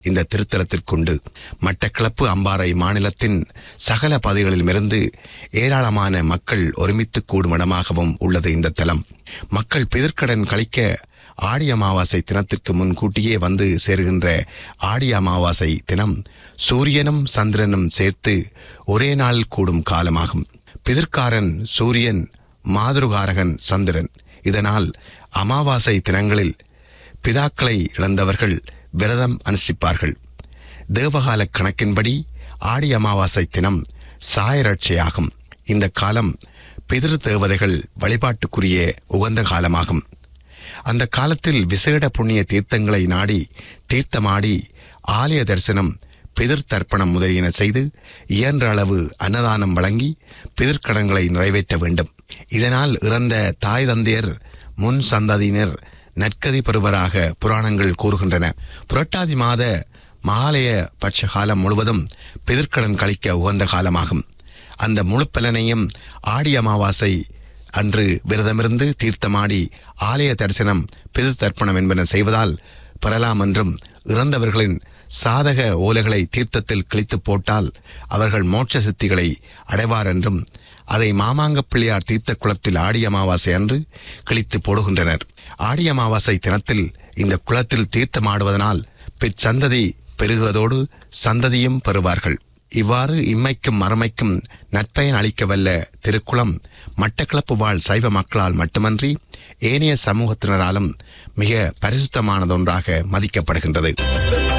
இந்த திருத்தலத்திற்குண்டு மட்டக்களப்பு அம்பாறை மாநிலத்தின் சகல பகுதிகளிலுமிருந்து ஏராளமான மக்கள் ஒருமித்து கூடும் இடமாகவும் உள்ளது இந்த தலம் மக்கள் பிதற்கடன் கழிக்க ஆடி அமாவாசை தினத்திற்கு முன்கூட்டியே வந்து சேர்கின்ற ஆடி அமாவாசை தினம் சூரியனும் சந்திரனும் சேர்த்து ஒரே நாள் கூடும் காலமாகும் பிதற்காரன் சூரியன் மாதுருகாரகன் சந்திரன் இதனால் அமாவாசை தினங்களில் பிதாக்களை இழந்தவர்கள் விரதம் அனுஷ்டிப்பார்கள் தேவகால கணக்கின்படி ஆடி அமாவாசை தினம் சாயரட்சையாகும் இந்த காலம் பிதிரு தேவதைகள் வழிபாட்டுக்குரிய உகந்த காலமாகும் அந்த காலத்தில் விசேட புண்ணிய தீர்த்தங்களை நாடி தீர்த்தமாடி ஆலய தரிசனம் பிதிர் தர்ப்பணம் முதலியன செய்து இயன்ற அளவு அன்னதானம் வழங்கி பிதிர்க்கடன்களை நிறைவேற்ற வேண்டும் இதனால் இறந்த தாய் தந்தையர் முன் சந்ததியினர் நற்கதி பெறுவராக புராணங்கள் கூறுகின்றன புரட்டாதி மாத மகாலய பட்ச காலம் முழுவதும் பிதிர்க்கடன் கழிக்க உகந்த காலமாகும் அந்த முழு பலனையும் ஆடி அமாவாசை அன்று விரதமிருந்து தீர்த்தமாடி ஆலய தரிசனம் பிதிர் தர்ப்பணம் என்பன செய்வதால் பெறலாம் என்றும் இறந்தவர்களின் சாதக ஓலைகளை தீர்த்தத்தில் கிழித்து போட்டால் அவர்கள் மோட்ச சித்திகளை அடைவார் என்றும் அதை மாமாங்கப் பிள்ளையார் தீர்த்த குளத்தில் ஆடி அமாவாசை அன்று கிழித்து போடுகின்றனர் ஆடி அமாவாசை தினத்தில் இந்த குளத்தில் தீர்த்தமாடுவதனால் பிற்சந்ததி பெருகுவதோடு சந்ததியும் பெறுவார்கள் இவ்வாறு இம்மைக்கும் மறுமைக்கும் நற்பயன் அளிக்க வல்ல திருக்குளம் மட்டக்களப்பு வாழ் சைவ மக்களால் மட்டுமன்றி ஏனைய சமூகத்தினராலும் மிக பரிசுத்தமானதொன்றாக மதிக்கப்படுகின்றது